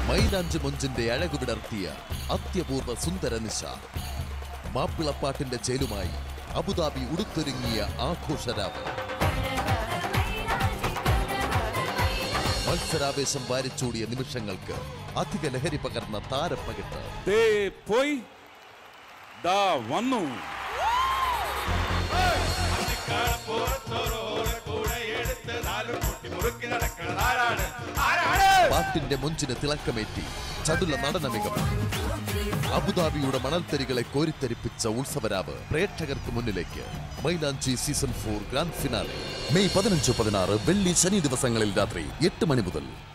മൈലാഞ്ചി മൊഞ്ചിന്റെ അഴകു വിടർത്തിയ അത്യപൂർവ സുന്ദര നിശ മാപ്പിളപ്പാട്ടിന്റെ ചേലുമായി അബുദാബി ഉടുത്തൊരുങ്ങിയ ആഘോഷരാവ് മത്സരാവേശം വാരിച്ചൂടിയ നിമിഷങ്ങൾക്ക് അധിക ലഹരി പകർന്ന താരപ്പകിട്ട് ദേ പോയി ദാ വന്നു പാട്ടിന്റെ മൊഞ്ചിന് തിളക്കമേറ്റി ചടുല നടന മികവ് അബുദാബിയുടെ മണൽത്തരികളെ കോരിത്തരിപ്പിച്ച ഉത്സവരാവ് പ്രേക്ഷകർക്ക് മുന്നിലേക്ക് Mylanchi season four grand finale May പതിനഞ്ച് പതിനാറ് വെള്ളി ശനി ദിവസങ്ങളിൽ രാത്രി എട്ട് മണി മുതൽ